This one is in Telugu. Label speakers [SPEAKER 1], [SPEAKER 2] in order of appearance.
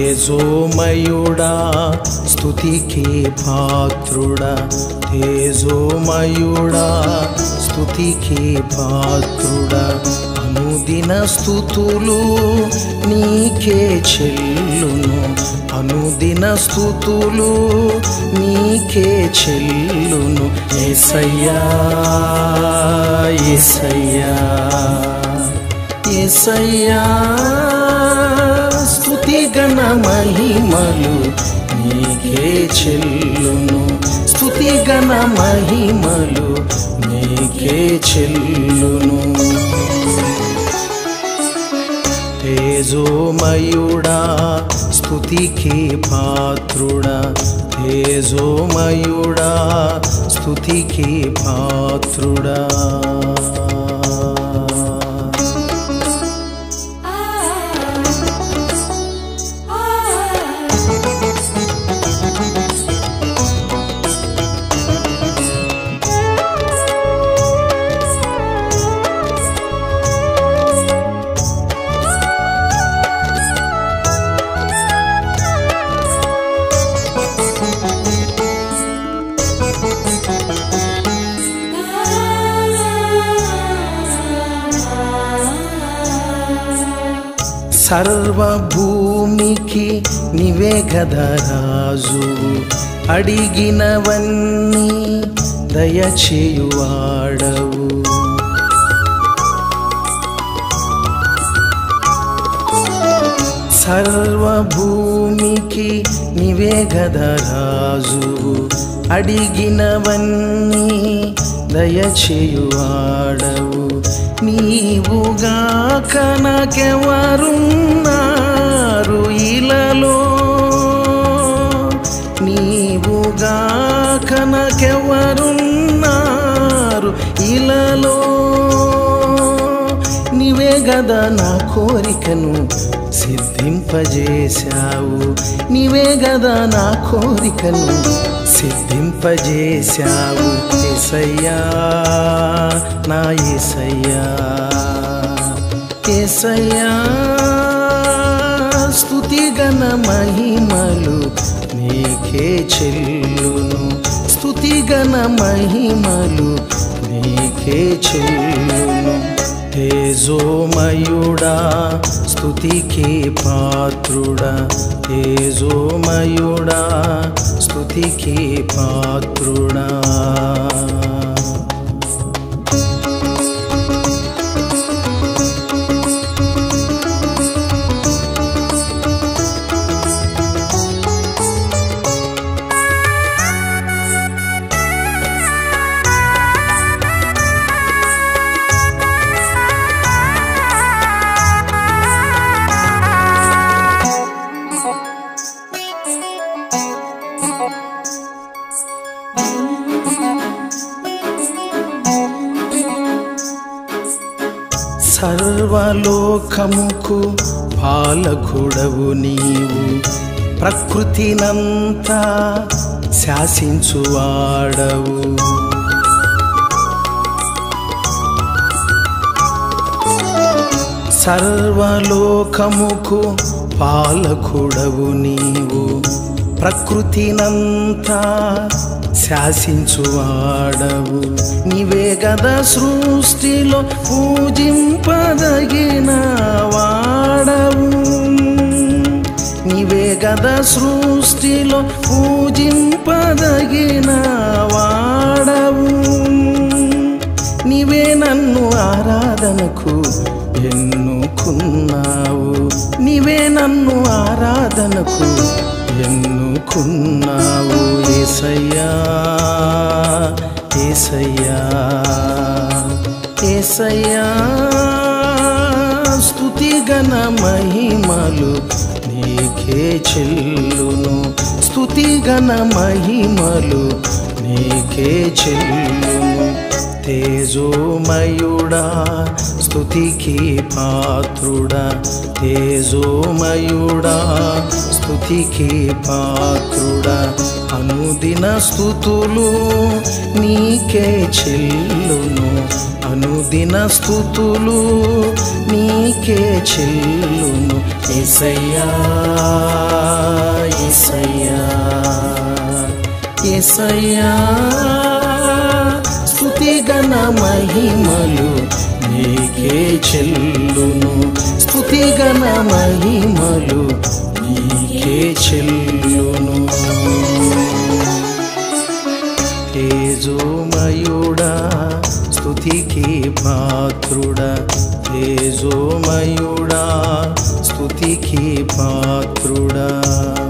[SPEAKER 1] తేజోమయుడా స్తుతికి పాత్రుడా తేజోమయుడా స్తుతికి పాత్రుడా అనుదిన స్థుతులు నీకే చెల్లును అనుదిన స్థుతులు నీకే చెల్లును ఏసయ్యా ఏసయ్యా ఏసయ్యా స్తుతి గణ మహిమలు నీకే చెల్లును స్తుతి గణ మహిమలు నీకే చెల్లును తేజోమయుడా స్తుతికి పాత్రుడా తేజోమయుడా స్తుతికి పాత్రుడా సర్వభూమికి నివే గదా రాజు అడిగినవన్నీ దయచేయువాడవు సర్వభూమికి నివే గదా రాజు అడిగినవన్నీ దయచేయువాడవు నీవుగా కనకెవరున్నారు ఇలలో నీవుగా కనకెవరున్నారు ఇలలో నీవే గదా నా కోరికను సిద్ధింపజేశావు నీవే గదా నా కోరికను సిద్ధింపజేశావు ఏసయ్యా నా ఏసయ్యా ఏసయ్యా స్తుతి గణ మహిమలు నీకే చెల్లును స్తుతి గణ మహిమలు నీకే చెల్లును తేజోమయుడా స్తుతికి పాత్రుడా తేజోమయుడా స్తుతికి పాత్రుడా సర్వలోకముకు పాలకుడవు నీవు ప్రకృతినంతా శాసించువాడవు సర్వలోకముకు పాలకుడవు నీవు ప్రకృతినంతా శాసించువాడవు నీవే గదా సృష్టిలో పూజింపదగిన వాడవు నీవే గదా సృష్టిలో పూజింపదగిన వాడవు నీవే నన్ను ఆరాధనకు ఎన్నుకున్నావు నీవే నన్ను ఆరాధనకు ఎన్నుకున్నావు ఏసయ్యా ఏసయ్యా ఏసయ్యా స్తుతి గణ మహిమలు నీకే చెల్లును స్తుతి గణ మహిమలు నీకే చెల్లును తేజోమయుడా స్తుతికి పాత్రుడా తేజోమయుడా స్తుతికి పాత్రుడా అనుదిన స్థుతులు నీకే చెల్లును అనుదిన స్థుతులు నీకే చెల్లును ఏసయ్యా ఏసయ్యా స్తుతి గణ మహిమలు నీకే చెల్లును స్తుతి గణ మహిమలు నీకే చెల్లును తేజోమయుడా స్తుతికి పాత్రుడా తేజోమయుడా స్తుతికి పాత్రుడా